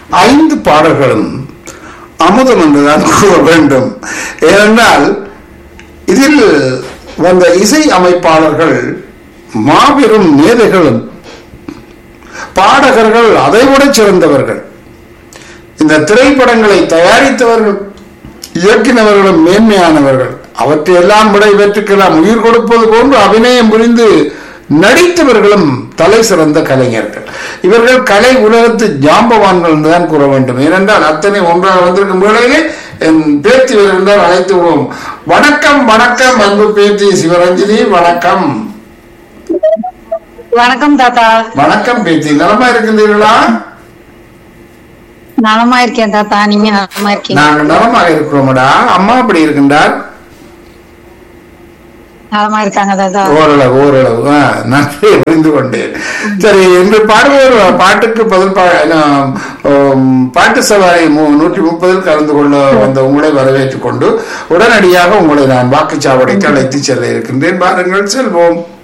ஐந்து பாடல்களும் அமுதம் என்றுதான் கூற வேண்டும் ஏனென்றால் இதில் வந்த இசை அமைப்பாளர்கள் மாபெரும் மேதைகளும் பாடகர்கள் அதைவிட சிறந்தவர்கள் இந்த திரைப்படங்களை தயாரித்தவர்கள் இயக்கினவர்களும் மேன்மையானவர்கள் அவற்றையெல்லாம் விட இவற்றுக்கெல்லாம் உயிர் கொடுப்பது போன்று அபிநயம் புரிந்து நடித்தவர்களும் தலை சிறந்த கலைஞர்கள் இவர்கள் கலை உலகத்து ஜாம்பவான்கள் என்றுதான் கூற வேண்டும் ஏனென்றால் அத்தனை ஒன்றாக வந்திருக்கும் வேளையிலே என் பேத்தி வருகின்றால் அழைத்து விடுவோம் வணக்கம் வணக்கம் அன்பு பேத்தி சிவரஞ்சனி வணக்கம் வணக்கம் தாத்தா வணக்கம் பேத்தி நலமா இருக்கின்றீர்களா நலமா இருக்கேன் தாத்தா நீங்க நலமா இருக்கீங்க நாங்கள் நலமாக இருக்கிறோம்டா அம்மா அப்படி இருக்கின்றார் நலமா இருக்காங்க தாத்தா ஓரளவு ஓரளவு ஆ, நன்றி புரிந்து கொண்டேன் சரி என்று பாடுவோர் பாட்டுக்கு பதில் பா நான், ஆம், பாட்டு சவாரி மு- நூற்றி முப்பதில் கலந்து கொள்ள வந்த உங்களை வரவேற்றுக் கொண்டு உடனடியாக உங்களை நான் வாக்குச்சாவடிக்கு அழைத்து செல்ல இருக்கின்றேன் பாருங்கள் செல்வோம்